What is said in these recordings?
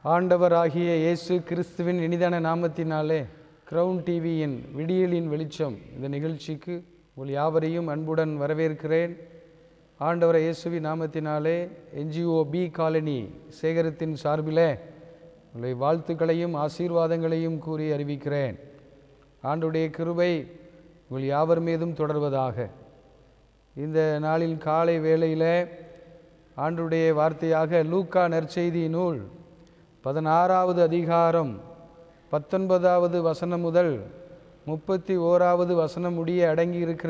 ஆண்டவராகிய இயேசு கிறிஸ்துவின் இனிதான நாமத்தினாலே கிரவுன் டிவியின் விடியலின் வெளிச்சம் இந்த நிகழ்ச்சிக்கு உங்கள் யாவரையும் அன்புடன் வரவேற்கிறேன் ஆண்டவர் இயேசுவின் நாமத்தினாலே என்ஜிஓ பி காலனி சேகரத்தின் சார்பிலே உங்களை வாழ்த்துக்களையும் ஆசீர்வாதங்களையும் கூறி அறிவிக்கிறேன் ஆண்டுடைய கிருபை உங்கள் யாவர் மீதும் தொடர்வதாக இந்த நாளில் காலை வேளையில் ஆண்டுடைய வார்த்தையாக லூக்கா நற்செய்தி நூல் பதினாறாவது அதிகாரம் பத்தொன்பதாவது வசனம் முதல் முப்பத்தி ஓராவது வசனம் முடிய அடங்கி இருக்கிற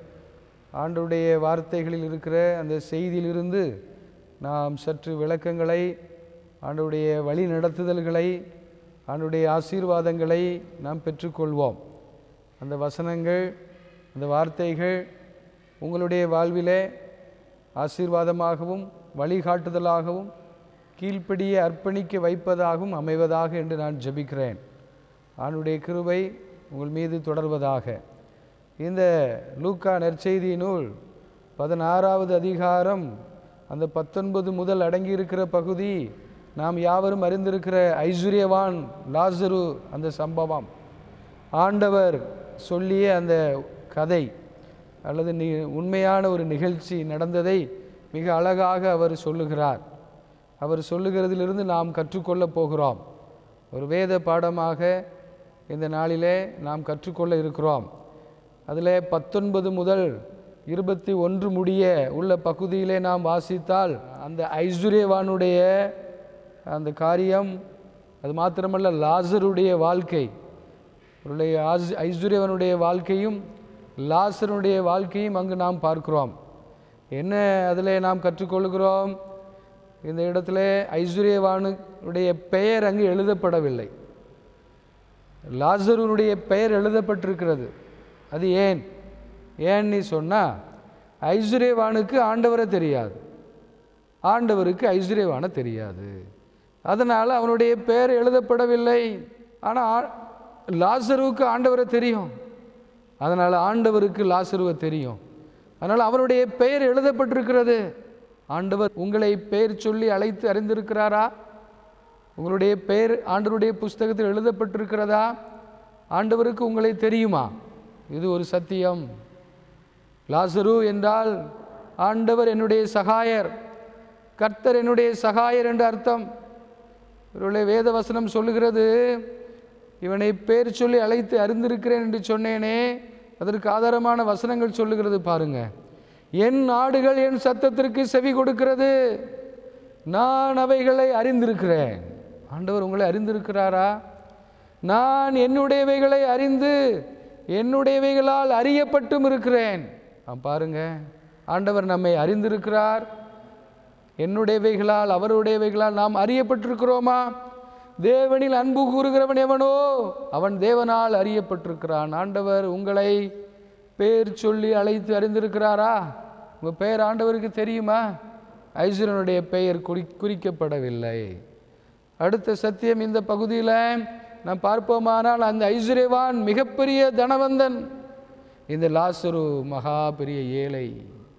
ஆண்டுடைய வார்த்தைகளில் இருக்கிற அந்த செய்தியிலிருந்து நாம் சற்று விளக்கங்களை ஆண்டுடைய வழி நடத்துதல்களை ஆண்டுடைய ஆசீர்வாதங்களை நாம் பெற்றுக்கொள்வோம் அந்த வசனங்கள் அந்த வார்த்தைகள் உங்களுடைய வாழ்விலே ஆசீர்வாதமாகவும் வழிகாட்டுதலாகவும் கீழ்ப்படிய அர்ப்பணிக்க வைப்பதாகவும் அமைவதாக என்று நான் ஜெபிக்கிறேன் ஆணுடைய கிருபை உங்கள் மீது தொடர்வதாக இந்த லூக்கா நற்செய்தி நூல் பதினாறாவது அதிகாரம் அந்த பத்தொன்பது முதல் அடங்கியிருக்கிற பகுதி நாம் யாவரும் அறிந்திருக்கிற ஐஸ்வர்யவான் லாசரு அந்த சம்பவம் ஆண்டவர் சொல்லிய அந்த கதை அல்லது நி உண்மையான ஒரு நிகழ்ச்சி நடந்ததை மிக அழகாக அவர் சொல்லுகிறார் அவர் சொல்லுகிறதிலிருந்து நாம் கற்றுக்கொள்ளப் போகிறோம் ஒரு வேத பாடமாக இந்த நாளிலே நாம் கற்றுக்கொள்ள இருக்கிறோம் அதில் பத்தொன்பது முதல் இருபத்தி ஒன்று முடிய உள்ள பகுதியிலே நாம் வாசித்தால் அந்த ஐஸ்வர்யவானுடைய அந்த காரியம் அது மாத்திரமல்ல லாசருடைய வாழ்க்கை அவருடைய ஆஸ் ஐஸ்வர்யவனுடைய வாழ்க்கையும் லாசருடைய வாழ்க்கையும் அங்கு நாம் பார்க்கிறோம் என்ன அதில் நாம் கற்றுக்கொள்கிறோம் இந்த இடத்துல ஐஸ்வர்யவானுடைய பெயர் அங்கு எழுதப்படவில்லை லாசருனுடைய பெயர் எழுதப்பட்டிருக்கிறது அது ஏன் ஏன் நீ சொன்னால் ஐஸ்வர்யவானுக்கு ஆண்டவரை தெரியாது ஆண்டவருக்கு ஐஸ்வர்யவான தெரியாது அதனால் அவனுடைய பெயர் எழுதப்படவில்லை ஆனால் லாசருவுக்கு ஆண்டவரை தெரியும் அதனால் ஆண்டவருக்கு லாசருவை தெரியும் அதனால் அவருடைய பெயர் எழுதப்பட்டிருக்கிறது ஆண்டவர் உங்களை பெயர் சொல்லி அழைத்து அறிந்திருக்கிறாரா உங்களுடைய பெயர் ஆண்டவருடைய புஸ்தகத்தில் எழுதப்பட்டிருக்கிறதா ஆண்டவருக்கு உங்களை தெரியுமா இது ஒரு சத்தியம் லாசரு என்றால் ஆண்டவர் என்னுடைய சகாயர் கர்த்தர் என்னுடைய சகாயர் என்று அர்த்தம் இவருடைய வேத வசனம் சொல்லுகிறது இவனை பேர் சொல்லி அழைத்து அறிந்திருக்கிறேன் என்று சொன்னேனே அதற்கு ஆதாரமான வசனங்கள் சொல்லுகிறது பாருங்க என் நாடுகள் என் சத்தத்திற்கு செவி கொடுக்கிறது நான் அவைகளை அறிந்திருக்கிறேன் ஆண்டவர் உங்களை அறிந்திருக்கிறாரா நான் என்னுடையவைகளை அறிந்து என்னுடையவைகளால் அறியப்பட்டும் இருக்கிறேன் நான் பாருங்க ஆண்டவர் நம்மை அறிந்திருக்கிறார் என்னுடையவைகளால் அவருடையவைகளால் நாம் அறியப்பட்டிருக்கிறோமா தேவனில் அன்பு கூறுகிறவன் எவனோ அவன் தேவனால் அறியப்பட்டிருக்கிறான் ஆண்டவர் உங்களை பேர் சொல்லி அழைத்து அறிந்திருக்கிறாரா உங்கள் பெயர் ஆண்டவருக்கு தெரியுமா ஐஸ்வரனுடைய பெயர் குறி குறிக்கப்படவில்லை அடுத்த சத்தியம் இந்த பகுதியில் நாம் பார்ப்போமானால் அந்த ஐஸ்வர்யவான் மிகப்பெரிய தனவந்தன் இந்த லாசரு மகா பெரிய ஏழை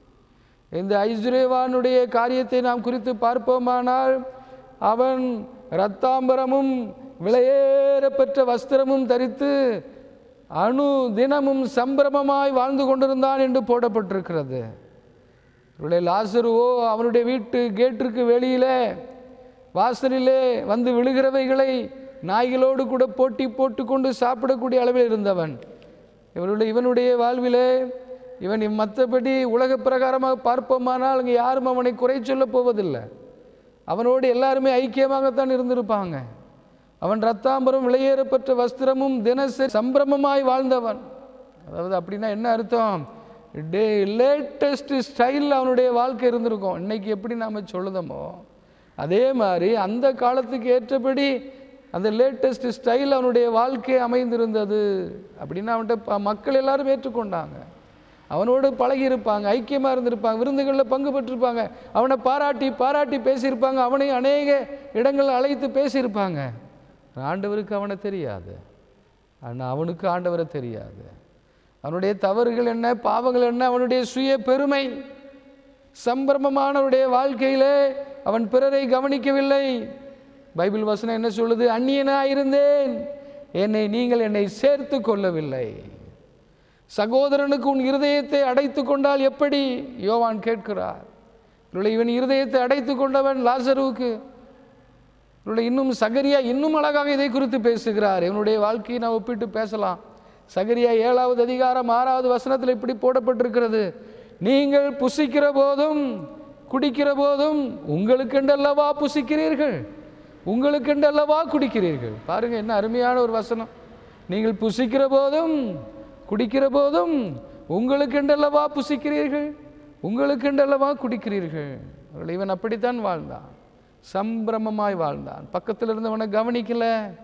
இந்த ஐஸ்வர்யவானுடைய காரியத்தை நாம் குறித்து பார்ப்போமானால் அவன் இரத்தாம்பரமும் விலையேறப்பெற்ற வஸ்திரமும் தரித்து அணு தினமும் சம்பிரமமாய் வாழ்ந்து கொண்டிருந்தான் என்று போடப்பட்டிருக்கிறது இவருடைய லாசருவோ அவனுடைய வீட்டு கேட்டிற்கு வெளியிலே வாசலிலே வந்து விழுகிறவைகளை நாய்களோடு கூட போட்டி போட்டுக்கொண்டு சாப்பிடக்கூடிய அளவில் இருந்தவன் இவருடைய இவனுடைய வாழ்விலே இவன் மற்றபடி உலக பிரகாரமாக பார்ப்போமானால் அங்கே யாரும் அவனை குறை சொல்ல போவதில்லை அவனோடு எல்லாருமே ஐக்கியமாகத்தான் இருந்திருப்பாங்க அவன் ரத்தாம்பரம் விலையேறப்பட்ட வஸ்திரமும் தினசரி சம்பிரமமாய் வாழ்ந்தவன் அதாவது அப்படின்னா என்ன அர்த்தம் டே லேட்டஸ்ட் ஸ்டைலில் அவனுடைய வாழ்க்கை இருந்திருக்கும் இன்னைக்கு எப்படி நாம் சொல்லுதமோ அதே மாதிரி அந்த காலத்துக்கு ஏற்றபடி அந்த லேட்டஸ்ட் ஸ்டைல் அவனுடைய வாழ்க்கை அமைந்திருந்தது அப்படின்னு அவன்கிட்ட மக்கள் எல்லாரும் ஏற்றுக்கொண்டாங்க அவனோடு பழகி இருப்பாங்க ஐக்கியமாக இருந்திருப்பாங்க விருந்துகளில் பங்கு பெற்றிருப்பாங்க அவனை பாராட்டி பாராட்டி பேசியிருப்பாங்க அவனையும் அநேக இடங்களில் அழைத்து பேசியிருப்பாங்க ஆண்டவருக்கு அவனை தெரியாது ஆனால் அவனுக்கு ஆண்டவரை தெரியாது அவனுடைய தவறுகள் என்ன பாவங்கள் என்ன அவனுடைய சுய பெருமை சம்பிரமமானவருடைய வாழ்க்கையிலே அவன் பிறரை கவனிக்கவில்லை பைபிள் வசனம் என்ன சொல்லுது அந்நியனாக இருந்தேன் என்னை நீங்கள் என்னை சேர்த்து கொள்ளவில்லை சகோதரனுக்கு உன் இருதயத்தை அடைத்து கொண்டால் எப்படி யோவான் கேட்கிறார் இவளை இவன் இருதயத்தை அடைத்து கொண்டவன் லாசருவுக்கு இவளை இன்னும் சகரியா இன்னும் அழகாக இதை குறித்து பேசுகிறார் இவனுடைய வாழ்க்கையை நான் ஒப்பிட்டு பேசலாம் சகரியா ஏழாவது அதிகாரம் ஆறாவது வசனத்தில் இப்படி போடப்பட்டிருக்கிறது நீங்கள் புசிக்கிற போதும் குடிக்கிற போதும் உங்களுக்கென்றல்லவா புசிக்கிறீர்கள் உங்களுக்கென்றல்லவா குடிக்கிறீர்கள் பாருங்க என்ன அருமையான ஒரு வசனம் நீங்கள் புசிக்கிற போதும் குடிக்கிற போதும் உங்களுக்கென்றல்லவா புசிக்கிறீர்கள் உங்களுக்கென்றல்லவா குடிக்கிறீர்கள் அவர்கள் இவன் அப்படித்தான் வாழ்ந்தான் சம்பிரமமாய் வாழ்ந்தான் பக்கத்தில் இருந்தவனை கவனிக்கல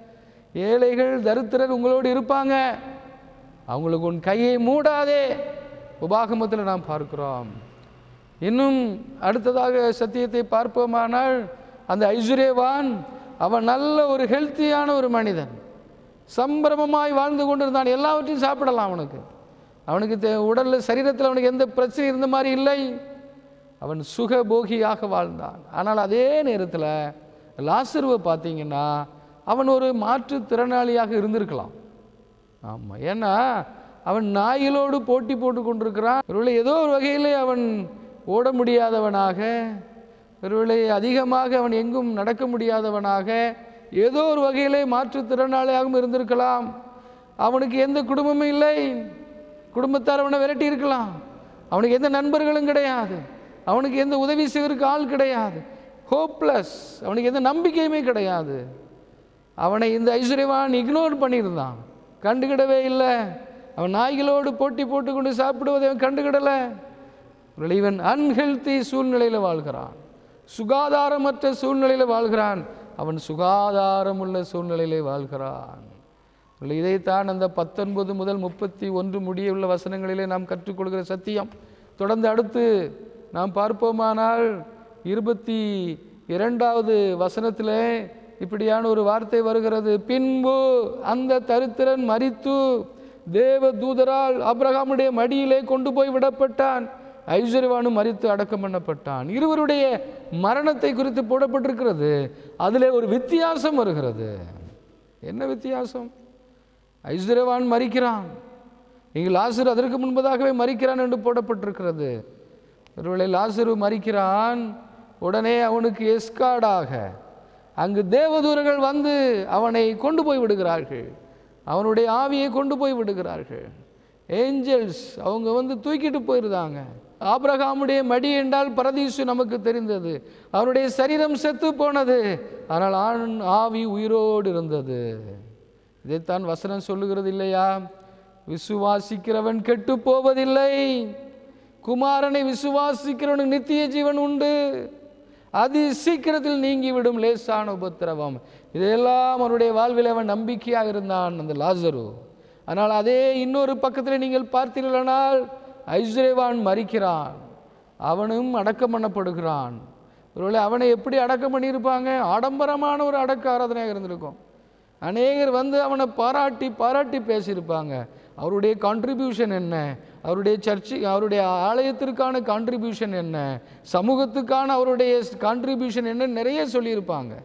ஏழைகள் தரித்திரர் உங்களோடு இருப்பாங்க அவங்களுக்கு உன் கையை மூடாதே உபாகமத்தில் நாம் பார்க்கிறோம் இன்னும் அடுத்ததாக சத்தியத்தை பார்ப்போமானால் அந்த ஐஸ்வர்யவான் அவன் நல்ல ஒரு ஹெல்த்தியான ஒரு மனிதன் சம்பிரமமாய் வாழ்ந்து கொண்டிருந்தான் எல்லாவற்றையும் சாப்பிடலாம் அவனுக்கு அவனுக்கு தே உடலில் சரீரத்தில் அவனுக்கு எந்த பிரச்சனையும் இருந்த மாதிரி இல்லை அவன் சுகபோகியாக வாழ்ந்தான் ஆனால் அதே நேரத்தில் லாசருவை பார்த்தீங்கன்னா அவன் ஒரு மாற்றுத்திறனாளியாக இருந்திருக்கலாம் ஆமாம் ஏன்னா அவன் நாய்களோடு போட்டி போட்டு கொண்டிருக்கிறான் ஒருவேளை ஏதோ ஒரு வகையில் அவன் ஓட முடியாதவனாக ஒருவேளை அதிகமாக அவன் எங்கும் நடக்க முடியாதவனாக ஏதோ ஒரு வகையிலே மாற்றுத்திறனாளியாகவும் இருந்திருக்கலாம் அவனுக்கு எந்த குடும்பமும் இல்லை குடும்பத்தார் அவனை விரட்டி இருக்கலாம் அவனுக்கு எந்த நண்பர்களும் கிடையாது அவனுக்கு எந்த உதவி செய்வதற்கு ஆள் கிடையாது ஹோப்லெஸ் அவனுக்கு எந்த நம்பிக்கையுமே கிடையாது அவனை இந்த ஐஸ்வர்யவான் இக்னோர் பண்ணியிருந்தான் கண்டுகிடவே இல்லை அவன் நாய்களோடு போட்டி போட்டுக்கொண்டு சாப்பிடுவதை அவன் கண்டுகிடலை இவன் அன்ஹெல்த்தி சூழ்நிலையில் வாழ்கிறான் சுகாதாரமற்ற சூழ்நிலையில் வாழ்கிறான் அவன் சுகாதாரமுள்ள சூழ்நிலையிலே வாழ்கிறான் இதைத்தான் அந்த பத்தொன்பது முதல் முப்பத்தி ஒன்று முடிய உள்ள வசனங்களிலே நாம் கற்றுக்கொள்கிற சத்தியம் தொடர்ந்து அடுத்து நாம் பார்ப்போமானால் இருபத்தி இரண்டாவது வசனத்திலே இப்படியான ஒரு வார்த்தை வருகிறது பின்பு அந்த தரித்திரன் மரித்து தேவ தூதரால் அப்ரஹாமுடைய மடியிலே கொண்டு போய் விடப்பட்டான் ஐஸ்வர்யவானும் மரித்து அடக்கம் பண்ணப்பட்டான் இருவருடைய மரணத்தை குறித்து போடப்பட்டிருக்கிறது அதிலே ஒரு வித்தியாசம் வருகிறது என்ன வித்தியாசம் ஐஸ்வர்யவான் மறிக்கிறான் இங்கு லாசரு அதற்கு முன்பதாகவே மறிக்கிறான் என்று போடப்பட்டிருக்கிறது ஒருவேளை லாசரு மறிக்கிறான் உடனே அவனுக்கு எஸ்கார்டாக அங்கு தேவதூரர்கள் வந்து அவனை கொண்டு போய் விடுகிறார்கள் அவனுடைய ஆவியை கொண்டு போய் விடுகிறார்கள் ஏஞ்சல்ஸ் அவங்க வந்து தூக்கிட்டு போயிருந்தாங்க ஆபிரகாமுடைய மடி என்றால் பரதீசு நமக்கு தெரிந்தது அவனுடைய சரீரம் செத்து போனது ஆனால் ஆண் ஆவி உயிரோடு இருந்தது இதைத்தான் வசனம் சொல்லுகிறது இல்லையா விசுவாசிக்கிறவன் கெட்டு போவதில்லை குமாரனை விசுவாசிக்கிறவனுக்கு நித்திய ஜீவன் உண்டு அது சீக்கிரத்தில் நீங்கிவிடும் லேசான உபத்திரவம் இதையெல்லாம் அவனுடைய வாழ்வில் அவன் நம்பிக்கையாக இருந்தான் அந்த லாசரு ஆனால் அதே இன்னொரு பக்கத்தில் நீங்கள் பார்த்தீர்களானால் ஐஸ்வர்யவான் மறிக்கிறான் அவனும் அடக்கம் பண்ணப்படுகிறான் ஒருவேளை அவனை எப்படி அடக்கம் பண்ணியிருப்பாங்க ஆடம்பரமான ஒரு அடக்க ஆராதனையாக இருந்திருக்கும் அநேகர் வந்து அவனை பாராட்டி பாராட்டி பேசியிருப்பாங்க அவருடைய கான்ட்ரிபியூஷன் என்ன அவருடைய சர்ச்சு அவருடைய ஆலயத்திற்கான கான்ட்ரிபியூஷன் என்ன சமூகத்துக்கான அவருடைய கான்ட்ரிபியூஷன் என்ன நிறைய சொல்லியிருப்பாங்க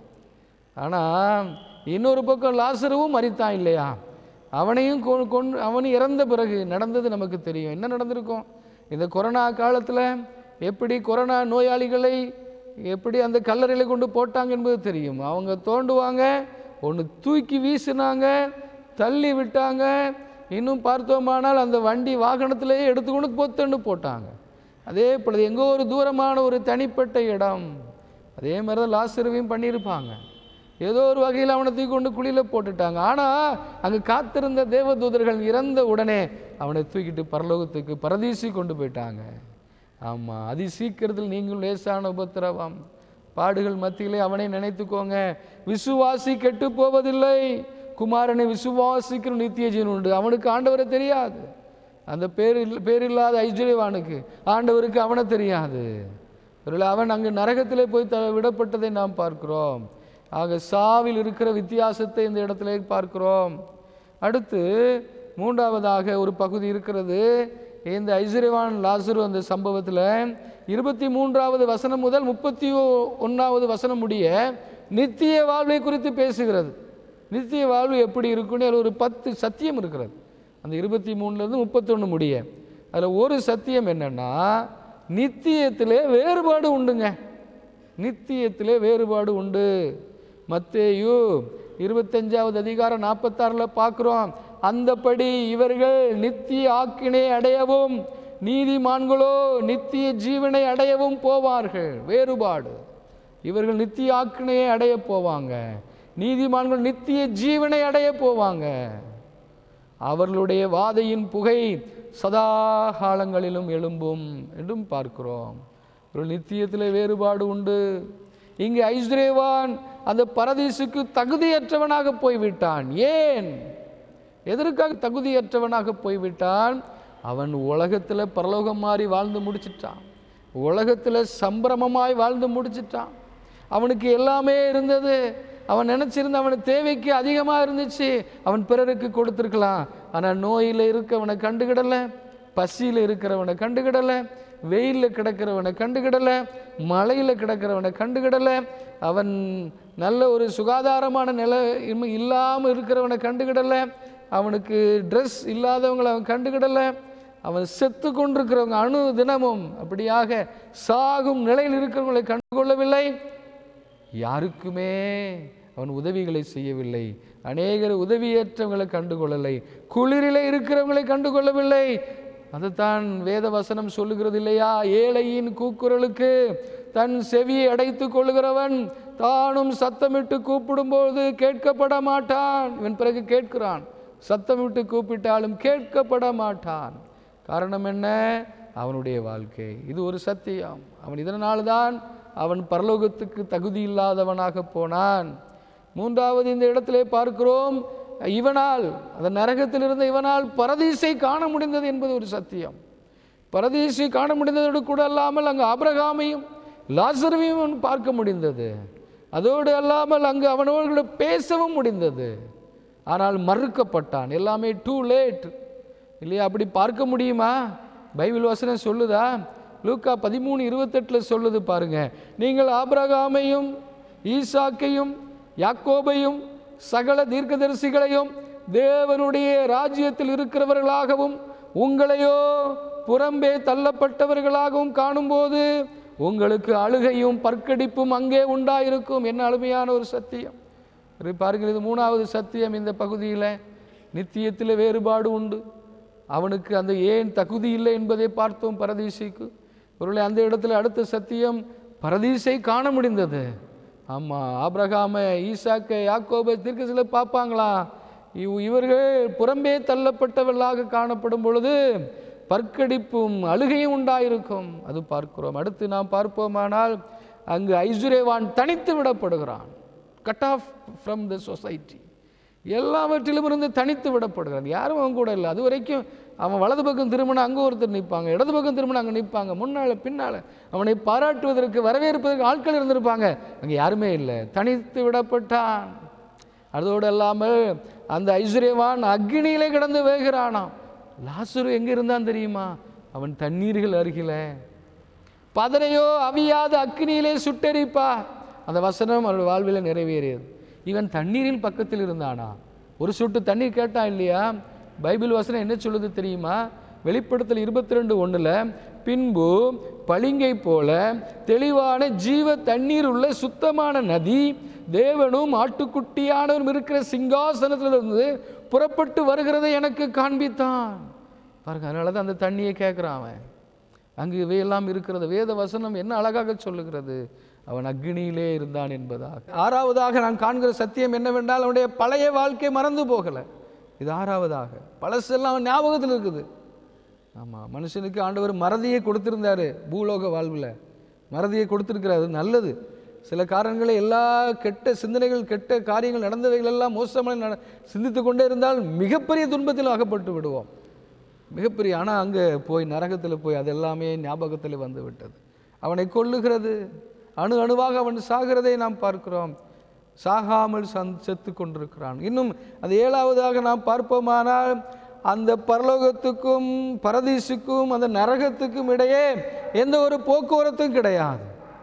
ஆனால் இன்னொரு பக்கம் லாசருவும் மறித்தான் இல்லையா அவனையும் கொ கொண்டு அவன் இறந்த பிறகு நடந்தது நமக்கு தெரியும் என்ன நடந்திருக்கும் இந்த கொரோனா காலத்தில் எப்படி கொரோனா நோயாளிகளை எப்படி அந்த கல்லறையில் கொண்டு போட்டாங்க என்பது தெரியும் அவங்க தோண்டுவாங்க ஒன்று தூக்கி வீசினாங்க தள்ளி விட்டாங்க இன்னும் பார்த்தோமானால் அந்த வண்டி வாகனத்திலேயே எடுத்துக்கொண்டு பொத்துன்னு போட்டாங்க அதே பொழுது எங்கோ ஒரு தூரமான ஒரு தனிப்பட்ட இடம் அதே மாதிரி தான் லாசருவையும் பண்ணியிருப்பாங்க ஏதோ ஒரு வகையில் அவனை தூக்கி கொண்டு குழியில் போட்டுட்டாங்க ஆனால் அங்கே காத்திருந்த தேவதூதர்கள் இறந்த உடனே அவனை தூக்கிட்டு பரலோகத்துக்கு பரதீசி கொண்டு போயிட்டாங்க ஆமாம் அதி சீக்கிரத்தில் நீங்கள் லேசான உபத்திரவம் பாடுகள் மத்தியிலே அவனை நினைத்துக்கோங்க விசுவாசி கெட்டு போவதில்லை குமாரனை விசுவாசிக்கிற நித்திய ஜீவன் உண்டு அவனுக்கு ஆண்டவரை தெரியாது அந்த பேர் இல்ல பேரில்லாத ஐஸ்வர்யவானுக்கு ஆண்டவருக்கு அவனை தெரியாது ஒருவேளை அவன் அங்கு நரகத்திலே போய் த விடப்பட்டதை நாம் பார்க்கிறோம் ஆக சாவில் இருக்கிற வித்தியாசத்தை இந்த இடத்துல பார்க்கிறோம் அடுத்து மூன்றாவதாக ஒரு பகுதி இருக்கிறது இந்த ஐஸ்வர்யவான் லாசரு அந்த சம்பவத்தில் இருபத்தி மூன்றாவது வசனம் முதல் முப்பத்தி ஒன்றாவது வசனம் முடிய நித்திய வாழ்வை குறித்து பேசுகிறது நித்திய வாழ்வு எப்படி இருக்குன்னு அதில் ஒரு பத்து சத்தியம் இருக்கிறது அந்த இருபத்தி மூணுலேருந்து முப்பத்தொன்று முடிய அதில் ஒரு சத்தியம் என்னன்னா நித்தியத்திலே வேறுபாடு உண்டுங்க நித்தியத்திலே வேறுபாடு உண்டு மத்தேயு இருபத்தஞ்சாவது அதிகாரம் நாற்பத்தாறில் பார்க்குறோம் அந்தபடி இவர்கள் நித்திய ஆக்கினை அடையவும் நீதிமான்களோ நித்திய ஜீவனை அடையவும் போவார்கள் வேறுபாடு இவர்கள் நித்திய ஆக்கினையை அடைய போவாங்க நீதிமான்கள் நித்திய ஜீவனை அடைய போவாங்க அவர்களுடைய வாதையின் புகை சதா காலங்களிலும் எழும்பும் என்றும் பார்க்கிறோம் ஒரு நித்தியத்தில் வேறுபாடு உண்டு இங்கே ஐஸ்வரேவான் அந்த பரதீசுக்கு தகுதியற்றவனாக போய்விட்டான் ஏன் எதற்காக தகுதியற்றவனாக போய்விட்டான் அவன் உலகத்தில் பரலோகம் மாறி வாழ்ந்து முடிச்சிட்டான் உலகத்தில் சம்பிரமமாய் வாழ்ந்து முடிச்சிட்டான் அவனுக்கு எல்லாமே இருந்தது அவன் நினச்சிருந்த அவனுக்கு தேவைக்கு அதிகமாக இருந்துச்சு அவன் பிறருக்கு கொடுத்துருக்கலாம் ஆனால் நோயில் இருக்கவனை கண்டுக்கிடலை பசியில் இருக்கிறவனை கண்டுக்கிடலை வெயிலில் கிடக்கிறவனை கண்டுக்கிடலை மழையில் கிடக்கிறவனை கண்டுக்கிடலை அவன் நல்ல ஒரு சுகாதாரமான நிலை இல்லாமல் இருக்கிறவனை கண்டுக்கிடலை அவனுக்கு ட்ரெஸ் இல்லாதவங்களை அவன் கண்டுக்கிடலை அவன் செத்து கொண்டிருக்கிறவங்க அணு தினமும் அப்படியாக சாகும் நிலையில் இருக்கிறவங்களை கண்டுகொள்ளவில்லை யாருக்குமே அவன் உதவிகளை செய்யவில்லை அநேகர் உதவியற்றவங்களை கண்டுகொள்ளலை குளிரிலே இருக்கிறவங்களை கண்டுகொள்ளவில்லை அதுதான் வேத வசனம் சொல்லுகிறது இல்லையா ஏழையின் கூக்குரலுக்கு தன் செவியை அடைத்து கொள்கிறவன் தானும் சத்தமிட்டு கூப்பிடும்போது கேட்கப்பட மாட்டான் இவன் பிறகு கேட்கிறான் சத்தமிட்டு கூப்பிட்டாலும் கேட்கப்பட மாட்டான் காரணம் என்ன அவனுடைய வாழ்க்கை இது ஒரு சத்தியம் அவன் இதனால்தான் அவன் பரலோகத்துக்கு தகுதி இல்லாதவனாக போனான் மூன்றாவது இந்த இடத்திலே பார்க்கிறோம் இவனால் அந்த நரகத்தில் இருந்த இவனால் பரதீசை காண முடிந்தது என்பது ஒரு சத்தியம் பரதீசை காண முடிந்ததோடு கூட அல்லாமல் அங்கு ஆபிரகாமையும் லாசரவையும் அவன் பார்க்க முடிந்தது அதோடு அல்லாமல் அங்கு அவனோடு பேசவும் முடிந்தது ஆனால் மறுக்கப்பட்டான் எல்லாமே டூ லேட் இல்லையா அப்படி பார்க்க முடியுமா பைபிள் வசனம் சொல்லுதா லூக்கா பதிமூணு இருபத்தெட்டில் சொல்லுது பாருங்க நீங்கள் ஆபிரகாமையும் ஈசாக்கையும் யாக்கோபையும் சகல தீர்க்கதரிசிகளையும் தேவனுடைய ராஜ்யத்தில் இருக்கிறவர்களாகவும் உங்களையோ புறம்பே தள்ளப்பட்டவர்களாகவும் காணும்போது உங்களுக்கு அழுகையும் பற்கடிப்பும் அங்கே உண்டாயிருக்கும் என்ன அழுமையான ஒரு சத்தியம் இது பாருங்கள் இது மூணாவது சத்தியம் இந்த பகுதியில் நித்தியத்தில் வேறுபாடு உண்டு அவனுக்கு அந்த ஏன் தகுதி இல்லை என்பதை பார்த்தோம் பரதீசைக்கு ஒருவேளை அந்த இடத்துல அடுத்த சத்தியம் பரதீசை காண முடிந்தது ஆமாம் ஆபிரகாம ஈசாக்க யாக்கோபை தீர்க்கசில பார்ப்பாங்களா இவ் இவர்கள் புறம்பே தள்ளப்பட்டவர்களாக காணப்படும் பொழுது பற்கடிப்பும் அழுகையும் உண்டாயிருக்கும் அது பார்க்கிறோம் அடுத்து நாம் பார்ப்போமானால் அங்கு ஐஸ்வர்யவான் தனித்து விடப்படுகிறான் cut off from the society எல்லாவற்றிலும் இருந்து தனித்து விடப்படுகிறான் யாரும் அவன் கூட இல்லை அது வரைக்கும் அவன் வலது பக்கம் திரும்பினா அங்கே ஒருத்தர் நிற்பாங்க இடது பக்கம் திரும்பினா அங்கே நிற்பாங்க முன்னால் பின்னால் அவனை பாராட்டுவதற்கு வரவேற்பதற்கு ஆட்கள் இருந்திருப்பாங்க அங்கே யாருமே இல்லை தனித்து விடப்பட்டான் அதோடு அல்லாமல் அந்த ஐஸ்வர்யவான் அக்னியிலே கிடந்து வேகிறானாம் லாசுரு எங்கே இருந்தான் தெரியுமா அவன் தண்ணீர்கள் அருகில பதரையோ அவியாத அக்னியிலே சுட்டெரிப்பார் அந்த வசனம் அவருடைய வாழ்வில் நிறைவேறியது இவன் தண்ணீரில் பக்கத்தில் இருந்தானா ஒரு சொட்டு தண்ணீர் கேட்டான் இல்லையா பைபிள் வசனம் என்ன சொல்லுது தெரியுமா வெளிப்படுத்தல் இருபத்தி ரெண்டு ஒன்றில் பின்பு பளிங்கை போல தெளிவான ஜீவ தண்ணீர் உள்ள சுத்தமான நதி தேவனும் ஆட்டுக்குட்டியானவரும் இருக்கிற சிங்காசனத்திலிருந்து புறப்பட்டு வருகிறதை எனக்கு காண்பித்தான் பாருங்க அதனால தான் அந்த தண்ணியை கேட்குறான் அவன் அங்கு இவையெல்லாம் இருக்கிறது வேத வசனம் என்ன அழகாக சொல்லுகிறது அவன் அக்னியிலே இருந்தான் என்பதாக ஆறாவதாக நான் காண்கிற சத்தியம் என்னவென்றால் அவனுடைய பழைய வாழ்க்கை மறந்து போகலை இது ஆறாவதாக பழசெல்லாம் அவன் ஞாபகத்தில் இருக்குது ஆமாம் மனுஷனுக்கு ஆண்டவர் மறதியை கொடுத்திருந்தாரு பூலோக வாழ்வில் மறதியை கொடுத்திருக்கிறாரு அது நல்லது சில காரணங்களை எல்லா கெட்ட சிந்தனைகள் கெட்ட காரியங்கள் நடந்தவைகள் எல்லாம் மோசமாக நட சிந்தித்து கொண்டே இருந்தால் மிகப்பெரிய துன்பத்தில் அகப்பட்டு விடுவோம் மிகப்பெரிய ஆனால் அங்கே போய் நரகத்தில் போய் அது எல்லாமே ஞாபகத்தில் வந்து விட்டது அவனை கொல்லுகிறது அணு அணுவாக அவன் சாகிறதை நாம் பார்க்கிறோம் சாகாமல் சந் செத்து கொண்டிருக்கிறான் இன்னும் அது ஏழாவதாக நாம் பார்ப்போமானால் அந்த பரலோகத்துக்கும் பரதீசுக்கும் அந்த நரகத்துக்கும் இடையே எந்த ஒரு போக்குவரத்தும் கிடையாது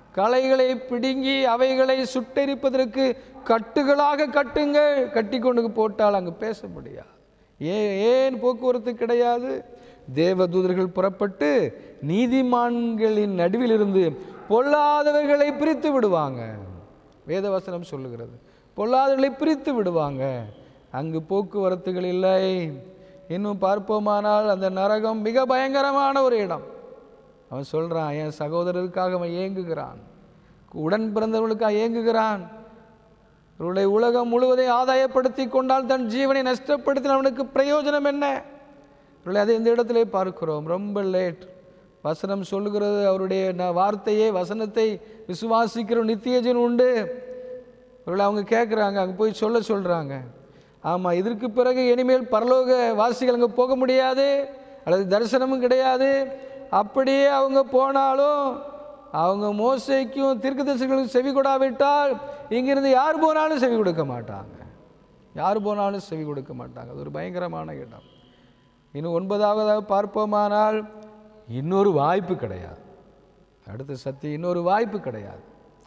களைகளை பிடுங்கி அவைகளை சுட்டெரிப்பதற்கு கட்டுகளாக கட்டுங்கள் கட்டி கொண்டு போட்டால் அங்கு பேச முடியாது ஏன் ஏன் போக்குவரத்து கிடையாது தேவதூதர்கள் புறப்பட்டு நீதிமான்களின் நடுவிலிருந்து பொல்லாதவர்களை பிரித்து விடுவாங்க வேதவசனம் சொல்லுகிறது பொல்லாதவர்களை பிரித்து விடுவாங்க அங்கு போக்குவரத்துகள் இல்லை இன்னும் பார்ப்போமானால் அந்த நரகம் மிக பயங்கரமான ஒரு இடம் அவன் சொல்கிறான் என் சகோதரருக்காக அவன் ஏங்குகிறான் உடன் பிறந்தவர்களுக்காக ஏங்குகிறான் அவருடைய உலகம் முழுவதையும் ஆதாயப்படுத்தி கொண்டால் தன் ஜீவனை நஷ்டப்படுத்தின அவனுக்கு பிரயோஜனம் என்ன இவர்களை அதை இந்த இடத்திலே பார்க்கிறோம் ரொம்ப லேட் வசனம் சொல்லுகிறது அவருடைய ந- வார்த்தையே வசனத்தை விசுவாசிக்கிற நித்திய ஜீவன் உண்டு இவர்களை அவங்க கேட்குறாங்க அங்கே போய் சொல்ல சொல்கிறாங்க ஆமாம் இதற்கு பிறகு இனிமேல் பரலோக வாசிகள் அங்கே போக முடியாது அல்லது தரிசனமும் கிடையாது அப்படியே அவங்க போனாலும் அவங்க மோசைக்கும் தீர்க்கதரிசிகளுக்கும் செவி கொடாவிட்டால் இங்கிருந்து யார் போனாலும் செவி கொடுக்க மாட்டாங்க யார் போனாலும் செவி கொடுக்க மாட்டாங்க அது ஒரு பயங்கரமான இடம் இன்னும் ஒன்பதாவதாக பார்ப்போமானால் இன்னொரு வாய்ப்பு கிடையாது அடுத்த சக்தி இன்னொரு வாய்ப்பு கிடையாது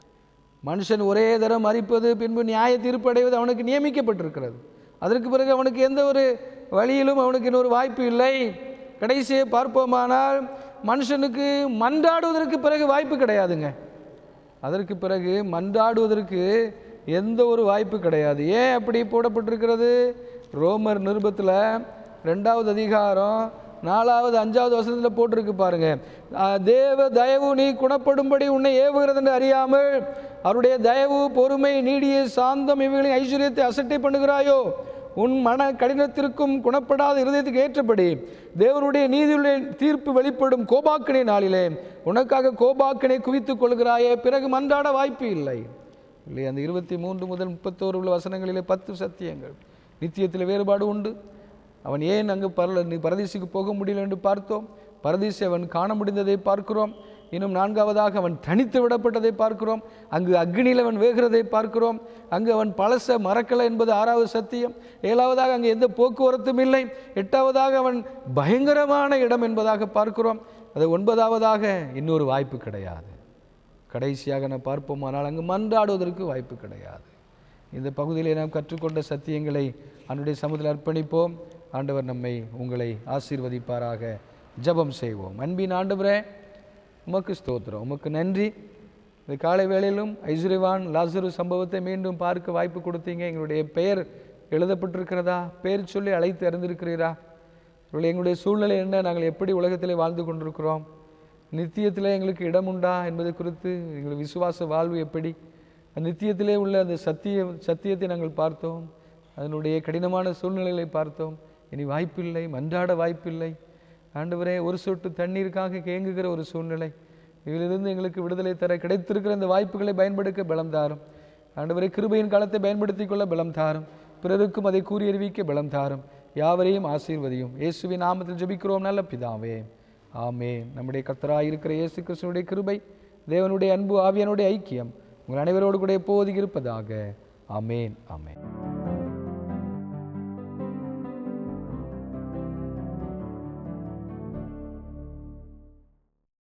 மனுஷன் ஒரே தரம் மறிப்பது பின்பு நியாய தீர்ப்பு அடைவது அவனுக்கு நியமிக்கப்பட்டிருக்கிறது அதற்கு பிறகு அவனுக்கு எந்த ஒரு வழியிலும் அவனுக்கு இன்னொரு வாய்ப்பு இல்லை கடைசியை பார்ப்போமானால் மனுஷனுக்கு மன்றாடுவதற்கு பிறகு வாய்ப்பு கிடையாதுங்க அதற்கு பிறகு மன்றாடுவதற்கு எந்த ஒரு வாய்ப்பு கிடையாது ஏன் அப்படி போடப்பட்டிருக்கிறது ரோமர் நிருபத்தில் ரெண்டாவது அதிகாரம் நாலாவது அஞ்சாவது வசனத்தில் போட்டிருக்கு பாருங்க அஹ், தேவ தயவு நீ குணப்படும்படி உன்னை ஏவுகிறது என்று அறியாமல் அவருடைய தயவு பொறுமை நீடிய சாந்தம் இவைகளின் ஐஸ்வர்யத்தை அசட்டை பண்ணுகிறாயோ உன் மன கடினத்திற்கும் குணப்படாத இருதயத்துக்கு ஏற்றபடி தேவனுடைய நீதியுடைய தீர்ப்பு வெளிப்படும் கோபாக்கினை நாளிலே உனக்காக கோபாக்கினை குவித்துக் கொள்கிறாயே பிறகு மன்றாட வாய்ப்பு இல்லை இல்லை அந்த இருபத்தி மூன்று முதல் முப்பத்தோரு உள்ள வசனங்களிலே பத்து சத்தியங்கள் நித்தியத்தில் வேறுபாடு உண்டு அவன் ஏன் அங்கு பரல நீ பரதீசுக்கு போக முடியல என்று பார்த்தோம் பரதீசை அவன் காண முடிந்ததை பார்க்கிறோம் இன்னும் நான்காவதாக அவன் தனித்து விடப்பட்டதை பார்க்கிறோம் அங்கு அக்னியில் அவன் வேகிறதை பார்க்கிறோம் அங்கு அவன் பழச மறக்கலை என்பது ஆறாவது சத்தியம் ஏழாவதாக அங்கு எந்த போக்குவரத்தும் இல்லை எட்டாவதாக அவன் பயங்கரமான இடம் என்பதாக பார்க்கிறோம் அது ஒன்பதாவதாக இன்னொரு வாய்ப்பு கிடையாது கடைசியாக நாம் பார்ப்போமானால் அங்கு மன்றாடுவதற்கு வாய்ப்பு கிடையாது இந்த பகுதியிலே நாம் கற்றுக்கொண்ட சத்தியங்களை அவனுடைய சமுதில் அர்ப்பணிப்போம் ஆண்டவர் நம்மை உங்களை ஆசீர்வதிப்பாராக ஜெபம் செய்வோம் அன்பின் ஆண்டவரே உமக்கு ஸ்தோத்திரம் உமக்கு நன்றி இந்த காலை வேளையிலும் ஐஸ்வர்யவான் லாசரு சம்பவத்தை மீண்டும் பார்க்க வாய்ப்பு கொடுத்தீங்க எங்களுடைய பெயர் எழுதப்பட்டிருக்கிறதா பெயர் சொல்லி அழைத்து அறிந்திருக்கிறீரா இவர்கள் எங்களுடைய சூழ்நிலை என்ன நாங்கள் எப்படி உலகத்திலே வாழ்ந்து கொண்டிருக்கிறோம் நித்தியத்தில் எங்களுக்கு இடம் உண்டா என்பது குறித்து எங்கள் விசுவாச வாழ்வு எப்படி அந்த நித்தியத்திலே உள்ள அந்த சத்திய சத்தியத்தை நாங்கள் பார்த்தோம் அதனுடைய கடினமான சூழ்நிலைகளை பார்த்தோம் இனி வாய்ப்பில்லை மன்றாட வாய்ப்பில்லை ஆண்டவரே ஒரு சொட்டு தண்ணீருக்காக கேங்குகிற ஒரு சூழ்நிலை இதிலிருந்து எங்களுக்கு விடுதலை தர கிடைத்திருக்கிற அந்த வாய்ப்புகளை பயன்படுத்த பலம் தாரும் ஆண்டவரே கிருபையின் காலத்தை பயன்படுத்திக் கொள்ள பலம் தாரும் பிறருக்கும் அதை கூறி அறிவிக்க பலம் தாரும் யாவரையும் ஆசீர்வதியும் இயேசுவின் நாமத்தில் ஜெபிக்கிறோம் நல்ல பிதாவே ஆமே நம்முடைய கர்த்தராய் இருக்கிற இயேசு கிறிஸ்துனுடைய கிருபை தேவனுடைய அன்பு ஆவியனுடைய ஐக்கியம் உங்கள் அனைவரோடு கூட எப்போது இருப்பதாக ஆமேன் ஆமேன்